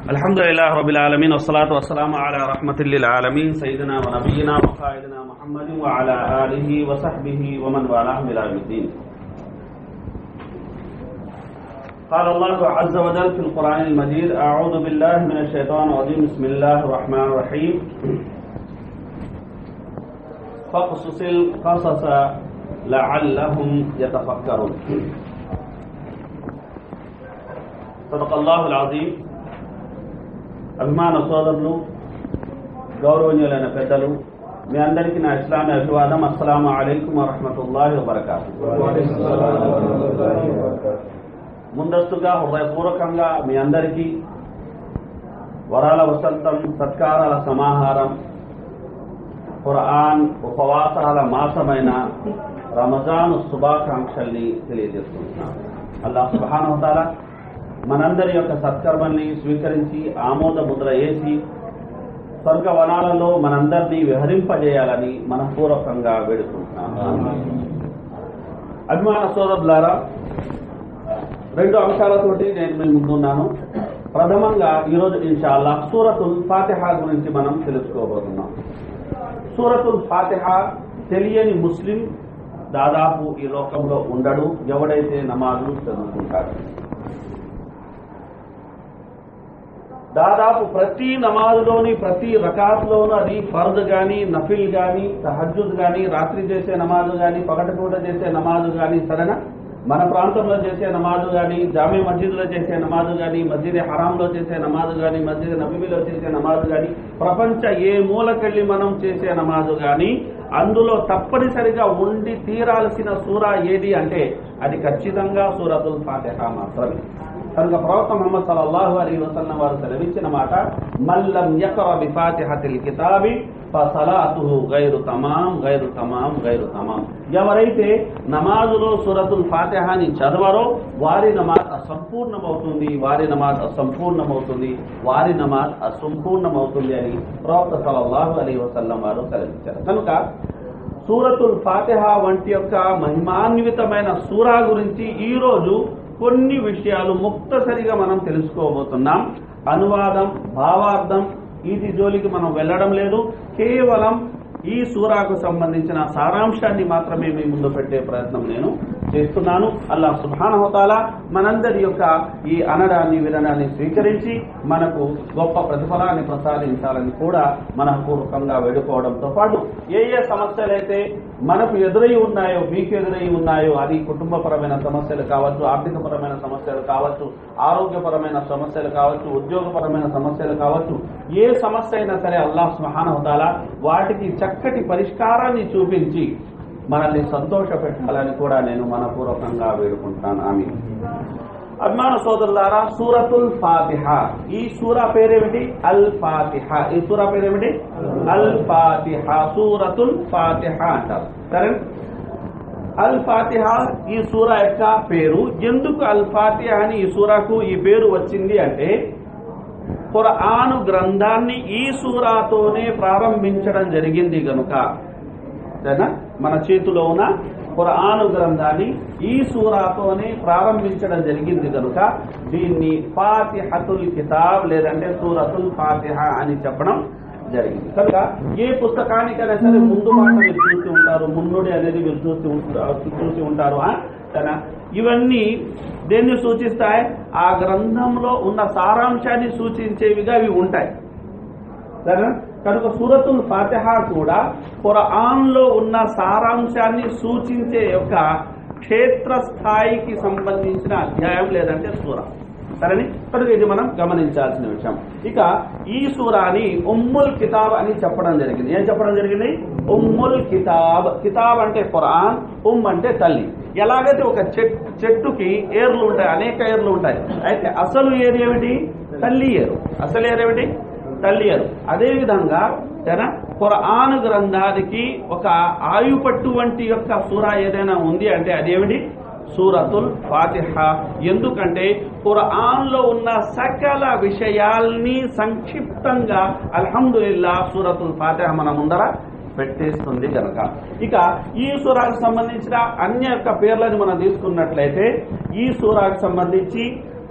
الحمد لله رب العالمين والصلاة والسلام على رحمة للعالمين سيدنا ونبينا وقائدنا محمد وعلى آله وصحبه ومن والاه إلى يوم الدين قال الله عز وجل في القرآن المجيد أعوذ بالله من الشيطان الرجيم بسم الله الرحمن الرحيم فاقصص القصص لعلهم يتفكرون صدق الله العظيم అభిమాన సోదరులు గౌరవనీయులైన పెద్దలు మీ అందరికీ నా ఇస్లామీ అభివాదం అస్సలాము అలైకుం వరహమతుల్లాహి వబర్కాతు ముందస్తుగా హృదయపూర్వకంగా మీ అందరికీ వరాల వసంతం సత్కారాల సమాహారం ఖురాన్ ఉపవాసాల మాసమైన రమజాను శుభాకాంక్షల్ని తెలియజేస్తున్నాను అల్లా సుబానవతాల మనందరి యొక్క సత్కర్మల్ని స్వీకరించి ఆమోద ముద్ర వేసి స్వర్గ వనాలలో మనందరినీ విహరింపజేయాలని మనపూర్వకంగా వేడుకుంటున్నాను అభిమాన సోదరులారా రెండు అంశాలతోటి నేను మీ ముందున్నాను ప్రథమంగా ఈరోజు ఇన్షాల్లా సూరతుల్ ఫాతిహా గురించి మనం తెలుసుకోబోతున్నాం సూరతుల్ ఫాతిహా తెలియని ముస్లిం దాదాపు ఈ లోకంలో ఉండడు ఎవడైతే నమాజులు చదువుకుంటాడు దాదాపు ప్రతి నమాజులోని ప్రతి రకాత్లోనూ అది ఫర్ద్ కానీ నఫిల్ కానీ తహజుద్ కానీ రాత్రి చేసే నమాజు కానీ పగటిపూట చేసే నమాజు కానీ సరేనా మన ప్రాంతంలో చేసే నమాజు కానీ జామీ మస్జిద్లో చేసే నమాజు కానీ మస్జిద్ హరాంలో చేసే నమాజు కానీ మస్జిద్ నబీలో చేసే నమాజు కానీ ప్రపంచ ఏ మూలకెళ్ళి మనం చేసే నమాజు కానీ అందులో తప్పనిసరిగా ఉండి తీరాల్సిన సూరా ఏది అంటే అది ఖచ్చితంగా సూరతుల్ ఫాతిహా మాత్రమే కనుక ప్రవక్త ముహమ్మద్ సల్లల్లాహు అలైహి వసల్లం వారు సెలవించిన మాట మల్లం యక్ర బిఫాతిహతిల్ కితాబి ఫసలాతుహు గైరు తమాం గైరు తమాం గైరు తమాం ఎవరైతే నమాజులో సూరతుల్ ఫాతిహాని చదవరో వారి నమాజ్ అసంపూర్ణమవుతుంది వారి నమాజ్ అసంపూర్ణమవుతుంది వారి నమాజ్ అసంపూర్ణమవుతుంది అని ప్రవక్త సల్లల్లాహు అలైహి వసల్లం వారు సెలవించారు కనుక సూరతుల్ ఫాతిహా వంటి యొక్క మహిమాన్వితమైన సూరా గురించి ఈ రోజు కొన్ని విషయాలు ముక్తసరిగా మనం తెలుసుకోబోతున్నాం అనువాదం భావార్థం వీటి జోలికి మనం వెళ్ళడం లేదు కేవలం ఈ సూరాకు సంబంధించిన సారాంశాన్ని మాత్రమే మీ ముందు పెట్టే ప్రయత్నం నేను చేస్తున్నాను అల్లా సుభానహోతాల మనందరి యొక్క ఈ అనడాన్ని వినడాన్ని స్వీకరించి మనకు గొప్ప ప్రతిఫలాన్ని ప్రసాదించాలని కూడా మనపూర్వకంగా వేడుకోవడంతో పాటు ఏ ఏ సమస్యలైతే మనకు ఎదురై ఉన్నాయో మీకు ఎదురై ఉన్నాయో అది కుటుంబపరమైన సమస్యలు కావచ్చు ఆర్థికపరమైన సమస్యలు కావచ్చు ఆరోగ్యపరమైన సమస్యలు కావచ్చు ఉద్యోగపరమైన సమస్యలు కావచ్చు ఏ సమస్య అయినా సరే అల్లాహ్ సుహానహతాల వాటికి చక్కటి పరిష్కారాన్ని చూపించి మనల్ని సంతోష పెట్టాలని కూడా నేను మనపూర్వకంగా వేడుకుంటాను ఆమె అభిమాన సోదరులారా సూరతుల్ ఫాతిహ ఈ సూరా పేరేమిటి అల్ ఫాతిహ ఈ సూరా పేరేమిటి అల్ ఫాతిహ సూరతుల్ ఫాతిహ అంటారు సరే అల్ ఫాతిహ ఈ సూరా యొక్క పేరు ఎందుకు అల్ ఫాతిహ అని ఈ సూరాకు ఈ పేరు వచ్చింది అంటే ఖురాను గ్రంథాన్ని ఈ సూరాతోనే ప్రారంభించడం జరిగింది గనుక సరేనా మన చేతిలో ఉన్న ఖురాను గ్రంథాన్ని ఈ సూరాతోనే ప్రారంభించడం జరిగింది కనుక దీన్ని ఫాతిహతుల్ కితాబ్ లేదంటే సూరతుల్ ఫాతిహ అని చెప్పడం జరిగింది కనుక ఏ పుస్తకానికైనా సరే ముందు మాట మీరు చూసి ఉంటారు మున్నుడి అనేది మీరు చూసి ఉంటారు చూసి ఉంటారు సరేనా ఇవన్నీ దేన్ని సూచిస్తాయి ఆ గ్రంథంలో ఉన్న సారాంశాన్ని సూచించేవిగా ఇవి ఉంటాయి సరేనా కనుక సూరతుల్ ఫాతిహ కూడా ఖురాన్లో ఉన్న సారాంశాన్ని సూచించే యొక్క క్షేత్రస్థాయికి సంబంధించిన అధ్యాయం లేదంటే సూర సరేని కనుక ఇది మనం గమనించాల్సిన విషయం ఇక ఈ సూరాని ఉమ్ముల్ కితాబ్ అని చెప్పడం జరిగింది ఏం చెప్పడం జరిగింది ఉమ్ముల్ కితాబ్ కితాబ్ అంటే ఖురాన్ ఉమ్ అంటే తల్లి ఎలాగైతే ఒక చెట్టు చెట్టుకి ఏర్లు ఉంటాయి అనేక ఏర్లు ఉంటాయి అయితే అసలు ఏరు ఏమిటి తల్లి ఏరు అసలు ఏరు ఏమిటి తల్లి అరు అదేవిధంగా సరేనా ఖురాన్ గ్రంథానికి ఒక ఆయుపట్టు వంటి యొక్క సూర ఏదైనా ఉంది అంటే అదేమిటి సూరతుల్ ఫాతిహ ఎందుకంటే ఖురాన్లో ఉన్న సకల విషయాల్ని సంక్షిప్తంగా అల్హమ్దుల్లా సూరతుల్ ఫాతిహ మన ముందర పెట్టేస్తుంది కనుక ఇక ఈ సూరాకు సంబంధించిన అన్య యొక్క పేర్లను మనం తీసుకున్నట్లయితే ఈ సూరాకు సంబంధించి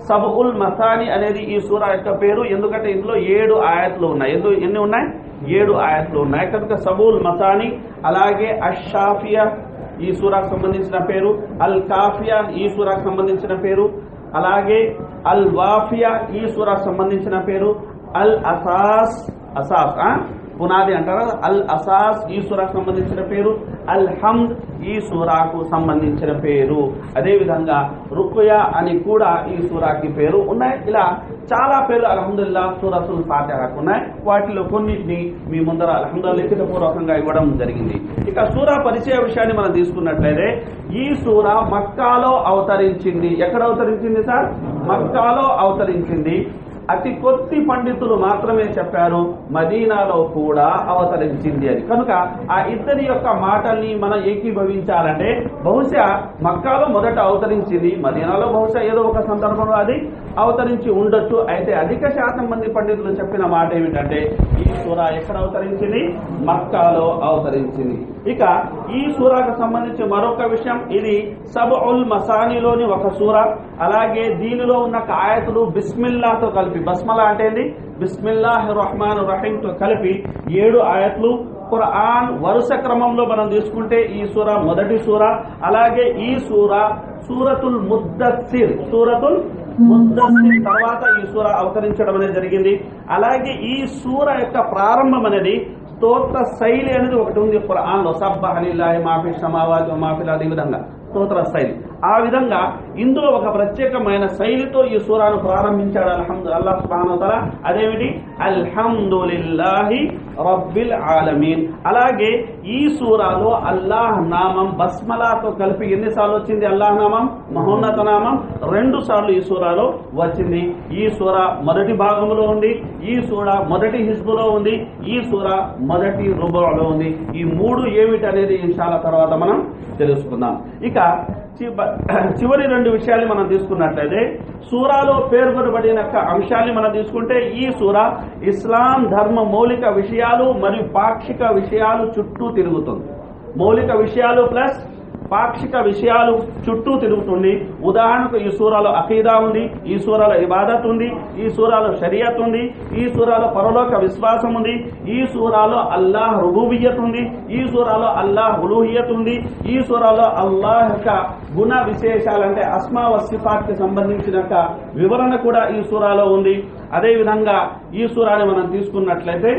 సబుల్ మసాని అనేది ఈ సూరా యొక్క పేరు ఎందుకంటే ఇందులో ఏడు ఆయత్లు ఉన్నాయి ఎందు ఎన్ని ఉన్నాయి ఏడు ఆయత్లు ఉన్నాయి కనుక సబుల్ మసాని అలాగే అషాఫియా ఈ సూరాకు సంబంధించిన పేరు అల్ కాఫియా ఈ సూరాకు సంబంధించిన పేరు అలాగే అల్ వాఫియా ఈ సూరాకు సంబంధించిన పేరు అల్ అసాస్ అసాస్ ఆ? పునాది అంటారా అల్ అసాస్ ఈ సూరాకు సంబంధించిన పేరు అల్ హమ్ద్ ఈ సూరాకు సంబంధించిన పేరు అదే విధంగా రుకుయా అని కూడా ఈ సూరాకి పేరు ఉన్నాయి ఇలా చాలా పేర్లు అల్హమ్దుల్లా సూరతుల్ ఫాతిహాకు ఉన్నాయి వాటిలో కొన్నిటిని మీ ముందర అల్హమ్దుల్లా లిఖిత పూర్వకంగా ఇవ్వడం జరిగింది ఇక సూరా పరిచయ విషయాన్ని మనం తీసుకున్నట్లయితే ఈ సూర మక్కాలో అవతరించింది ఎక్కడ అవతరించింది సార్ మక్కాలో అవతరించింది అతి కొద్ది పండితులు మాత్రమే చెప్పారు మదీనాలో కూడా అవతరించింది అని కనుక ఆ ఇద్దరి యొక్క మాటల్ని మనం ఏకీభవించాలంటే బహుశా మక్కాలో మొదట అవతరించింది మదీనాలో బహుశా ఏదో ఒక సందర్భంలో అది అవతరించి ఉండొచ్చు అయితే అధిక శాతం మంది పండితులు చెప్పిన మాట ఏమిటంటే ఈ సూర ఎక్కడ అవతరించింది మక్కాలో అవతరించింది ఇక ఈ సూరాకు సంబంధించి మరొక విషయం ఇది సబ్ ఉల్ మసానీలోని ఒక సూర అలాగే దీనిలో ఉన్న ఆయతులు బిస్మిల్లాతో కలిపి బస్మలా అంటే ఏంది బిస్మిల్లాహ్ రహమాన్ రహీం తో కలిపి ఏడు ఆయత్లు ఖురాన్ వరుస క్రమంలో మనం తీసుకుంటే ఈ సూర మొదటి సూర అలాగే ఈ సూర సూరతుల్ ముద్దసిర్ సూరతుల్ ముద్దసిర్ తర్వాత ఈ సూర అవతరించడం అనేది జరిగింది అలాగే ఈ సూర యొక్క ప్రారంభం అనేది స్తోత్ర శైలి అనేది ఒకటి ఉంది ఖురాన్ లో సబ్బహ లిల్లాహి మాఫీ సమావాతి మాఫిల్ అదే విధంగా స్తోత్ర శైలి ఆ విధంగా ఇందులో ఒక ప్రత్యేకమైన శైలితో ఈ సూరాను ప్రారంభించాడు అల్హమ్దు అల్లాహ్ సుబ్హానహు వతఆలా అదేమిటి అల్హమ్దులిల్లాహి రబ్బిల్ ఆలమీన్ అలాగే ఈ సూరాలో అల్లాహ్ నామం బస్మలాతో కలిపి ఎన్నిసార్లు వచ్చింది అల్లాహ్ నామం మహోన్నత నామం రెండు సార్లు ఈ సూరాలో వచ్చింది ఈ సూర మొదటి భాగంలో ఉంది ఈ సూర మొదటి హిజ్బులో ఉంది ఈ సూర మొదటి రుబోలో ఉంది ఈ మూడు ఏమిటి అనేది ఇన్షాల తర్వాత మనం తెలుసుకుందాం ఇక చివ- చివరి రెండు విషయాలు మనం తీసుకున్నట్లయితే సూరాలో పేర్కొనబడిన యొక్క అంశాన్ని మనం తీసుకుంటే ఈ సూర ఇస్లాం ధర్మ మౌలిక విషయాలు మరియు పాక్షిక విషయాలు చుట్టూ తిరుగుతుంది మౌలిక విషయాలు ప్లస్ పాక్షిక విషయాలు చుట్టూ తిరుగుతుంది ఉదాహరణకు ఈ సూరాలో అఖీదా ఉంది ఈ సూరాలో ఇబాదత్ ఉంది ఈ సూరాలో షరియత్ ఉంది ఈ సూరాలో పరలోక విశ్వాసం ఉంది ఈ సూరాలో అల్లాహ్ రుబూబియత్ ఉంది ఈ సూరాలో అల్లాహ్ ఉలూహియత్ ఉంది ఈ సూరాలో అల్లాహ్ యొక్క గుణ విశేషాలంటే అస్మా వసిఫాత్ కి సంబంధించిన యొక్క వివరణ కూడా ఈ సూరాలో ఉంది అదే విధంగా ఈ సూరాని మనం తీసుకున్నట్లయితే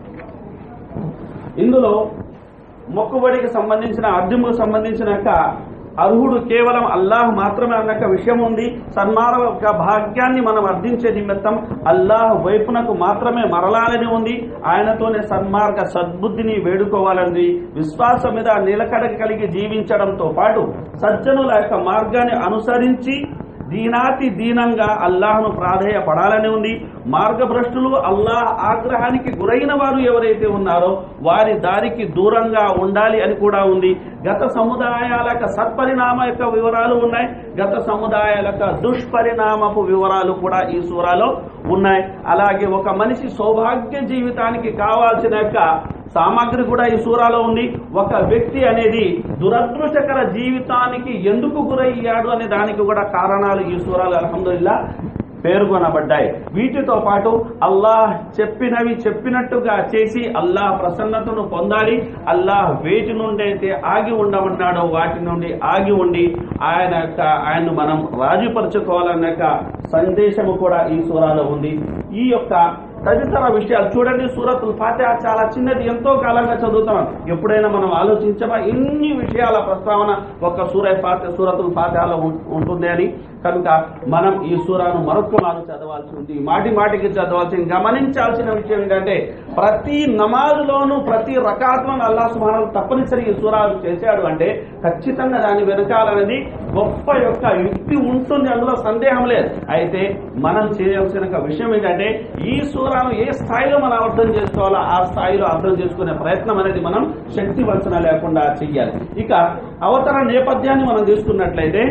ఇందులో మొక్కుబడికి సంబంధించిన అద్దెముకు సంబంధించిన యొక్క అర్హుడు కేవలం అల్లాహ్ మాత్రమే అన్న యొక్క విషయం ఉంది సన్మార్గ యొక్క భాగ్యాన్ని మనం అర్థించే నిమిత్తం అల్లాహ్ వైపునకు మాత్రమే మరలాలని ఉంది ఆయనతోనే సన్మార్గ సద్బుద్ధిని వేడుకోవాలని విశ్వాసం మీద నిలకడ కలిగి జీవించడంతో పాటు సజ్జనుల యొక్క మార్గాన్ని అనుసరించి దీనాతి దీనంగా అల్లాహ్ను ప్రాధేయపడాలని ఉంది మార్గభ్రష్టులు అల్లాహ్ ఆగ్రహానికి గురైన వారు ఎవరైతే ఉన్నారో వారి దారికి దూరంగా ఉండాలి అని కూడా ఉంది గత సముదాయాల యొక్క సత్పరిణామ యొక్క వివరాలు ఉన్నాయి గత సముదాయాల యొక్క దుష్పరిణామపు వివరాలు కూడా ఈ సూరాలో ఉన్నాయి అలాగే ఒక మనిషి సౌభాగ్య జీవితానికి కావాల్సిన యొక్క సామాగ్రి కూడా ఈ సూరాలో ఉంది ఒక వ్యక్తి అనేది దురదృష్టకర జీవితానికి ఎందుకు గురయ్యాడు అనే దానికి కూడా కారణాలు ఈ సూరాలు అల్హమ్దుల్లా పేర్కొనబడ్డాయి వీటితో పాటు అల్లాహ్ చెప్పినవి చెప్పినట్టుగా చేసి అల్లాహ్ ప్రసన్నతను పొందాలి అల్లాహ్ వేటి నుండి అయితే ఆగి ఉండమన్నాడో వాటి నుండి ఆగి ఉండి ఆయన యొక్క ఆయన్ను మనం రాజుపరచుకోవాలన్న యొక్క సందేశము కూడా ఈ సూరాలో ఉంది ఈ యొక్క తదితర విషయాలు చూడండి సూరతుల్ ఫాతిహా చాలా చిన్నది ఎంతో కాలంగా చదువుతున్నాం ఎప్పుడైనా మనం ఆలోచించమా ఎన్ని విషయాల ప్రస్తావన ఒక సూర ఫాతి సూరతుల్ ఫాతిహాలో ఉం- ఉంటుంది అని కనుక మనం ఈ సూరాను మరొక మారు చదవాల్సి ఉంది మాటి మాటికి చదవాల్సింది గమనించాల్సిన విషయం ఏంటంటే ప్రతి నమాజులోనూ ప్రతి రకాత్మను అల్లా సుమారు తప్పనిసరి ఈ సూరాలు చేశాడు అంటే ఖచ్చితంగా దాని వెనకాలనేది గొప్ప యొక్క యుక్తి ఉంటుంది అందులో సందేహం లేదు అయితే మనం చేయాల్సిన ఒక విషయం ఏంటంటే ఈ సూరాను ఏ స్థాయిలో మనం అర్థం చేసుకోవాలో ఆ స్థాయిలో అర్థం చేసుకునే ప్రయత్నం అనేది మనం శక్తి వంచన లేకుండా చెయ్యాలి ఇక అవతర నేపథ్యాన్ని మనం తీసుకున్నట్లయితే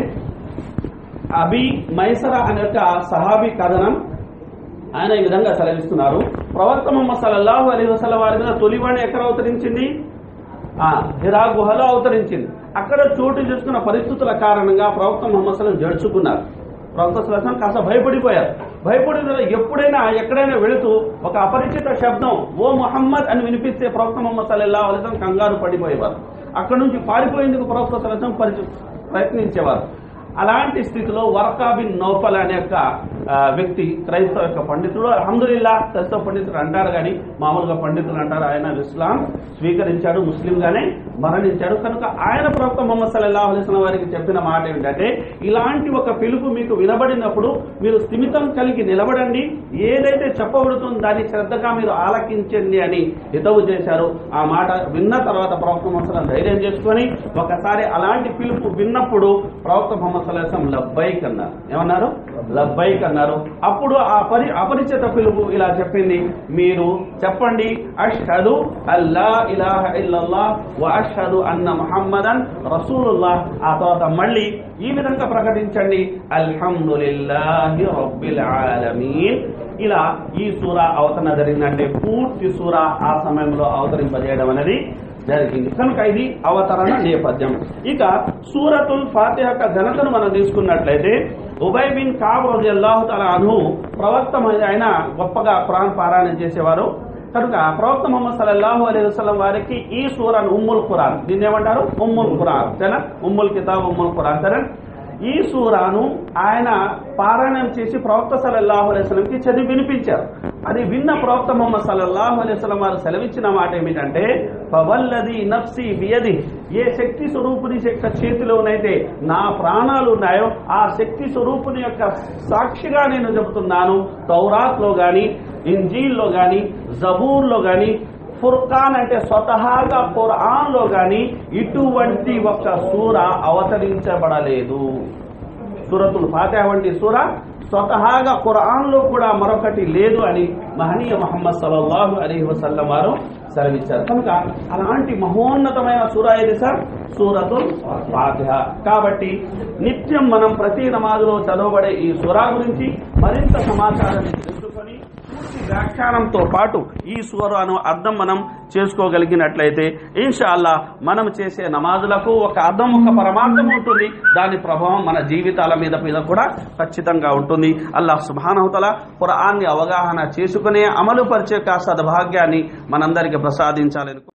అబి మైసర అనే యొక్క సహాబీ కథనం ఆయన ఈ విధంగా సెలవిస్తున్నారు ప్రవక్త ముహమ్మద్ సల్లల్లాహు అలీ వసల వారి మీద తొలివాణి ఎక్కడ అవతరించింది ఆ హిరా గుహలో అవతరించింది అక్కడ చోటు చేసుకున్న పరిస్థితుల కారణంగా ప్రవక్త ముహమ్మద్ సలం జడుచుకున్నారు ప్రవక్త సలహం కాస్త భయపడిపోయారు భయపడిన ఎప్పుడైనా ఎక్కడైనా వెళుతూ ఒక అపరిచిత శబ్దం ఓ మొహమ్మద్ అని వినిపిస్తే ప్రవక్త మొహమ్మద్ సల్లల్లాహు అలైహి వసల్లం కంగారు పడిపోయేవారు అక్కడ నుంచి పారిపోయేందుకు ప్రవక్త సలహం పరిచ ప్రయత్నించేవారు అలాంటి స్థితిలో వర్కా బిన్ నౌఫల్ అనే యొక్క ఆ, వ్యక్తి క్రైస్తవ యొక్క పండితుడు అల్హమ్దుల్లా క్రైస్తవ పండితుడు అంటారు కానీ మామూలుగా పండితులు అంటారు ఆయన ఇస్లాం స్వీకరించాడు ముస్లింగానే మరణించాడు కనుక ఆయన ప్రవక్త మొహమ్మద్ సల్లల్లాహు అలైహి వసల్లం వారికి చెప్పిన మాట ఏంటంటే ఇలాంటి ఒక పిలుపు మీకు వినబడినప్పుడు మీరు స్థిమితం కలిగి నిలబడండి ఏదైతే చెప్పబడుతుందో దాన్ని శ్రద్ధగా మీరు ఆలకించండి అని హితవు చేశారు ఆ మాట విన్న తర్వాత ప్రవక్త మొహమ్మద్ సల్లాం ధైర్యం చేసుకొని ఒకసారి అలాంటి పిలుపు విన్నప్పుడు ప్రవక్త మొహమ్మద్ సల్లాహం లబ్బైక్ అన్నారు ఏమన్నారు లబ్బైక్ అన్నారు అప్పుడు ఆ పరి అపరిచిత పిలుపు ఇలా చెప్పింది మీరు చెప్పండి అష్హదు అల్లా ఇలాహ ఇల్లల్లాహ్ వ అష్హదు అన్న ముహమ్మదన్ రసూలుల్లాహ్ ఆ తర్వాత మళ్ళీ ఈ విధంగా ప్రకటించండి అల్హమ్దులిల్లాహి రబ్బిల్ ఆలమీన్ ఇలా ఈ సూర అవతరణ జరిగిందంటే పూర్తి సూర ఆ సమయంలో అవతరింపజేయడం అనేది జరిగింది కనుక ఇది అవతరణ నేపథ్యం ఇక సూరతుల్ ఫాతిహ యొక్క ఘనతను మనం తీసుకున్నట్లయితే ఉబై బిన్ కాబ్ రజల్లాహు తల అను ప్రవక్త మ- ఆయన గొప్పగా ఖురాన్ పారాయణ చేసేవారు కనుక ప్రవక్త ముహమ్మద్ సల్లల్లాహు అలైహి వసల్లం వారికి ఈ సూరాను ఉమ్ముల్ ఖురాన్ దీన్ని ఏమంటారు ఉమ్ముల్ ఖురాన్ సరేనా ఉమ్ముల్ కితాబ్ ఉమ్ముల్ ఖురాన్ సరే ఈ సూరాను ఆయన పారాయణం చేసి ప్రవక్త సల్లల్లాహు అలైహి వసల్లంకి చదివి వినిపించారు అది విన్న ప్రవక్త ముహమ్మద్ సల్లల్లాహు అలైహి వసల్లం వారు సెలవిచ్చిన మాట ఏమిటంటే పవల్లది నఫ్సి బియది ఏ శక్తి స్వరూపుని యొక్క చేతిలోనైతే నా ప్రాణాలు ఉన్నాయో ఆ శక్తి స్వరూపుని యొక్క సాక్షిగా నేను చెబుతున్నాను తౌరాత్లో గాని ఇంజీల్లో గాని జబూర్లో గాని ఫుర్ఖాన్ అంటే స్వతహాగా ఖురాన్ లో గాని ఇటువంటి ఒక సూర అవతరించబడలేదు సూరతుల్ ఫాతిహ వంటి సూర స్వతహాగా ఖురాన్ లో కూడా మరొకటి లేదు అని మహనీయ మహమ్మద్ సల్లల్లాహు అలైహి వసల్లం వారు సెలవిచ్చారు కనుక అలాంటి మహోన్నతమైన సూర ఏది సార్ సూరతుల్ ఫాతిహ కాబట్టి నిత్యం మనం ప్రతి నమాజులో చదవబడే ఈ సూరా గురించి మరింత సమాచారాన్ని తెలుసుకొని పూర్తి వ్యాఖ్యానంతో పాటు ఈ సూరాను అర్థం మనం చేసుకోగలిగినట్లయితే ఇన్షాల్లా మనం చేసే నమాజులకు ఒక అర్థం ఒక పరమార్థం ఉంటుంది దాని ప్రభావం మన జీవితాల మీద మీద కూడా ఖచ్చితంగా ఉంటుంది అల్లాహ్ సుబానవతల పురాన్ని అవగాహన చేసుకునే అమలు పరిచే సద్భాగ్యాన్ని మనందరికీ ప్రసాదించాలని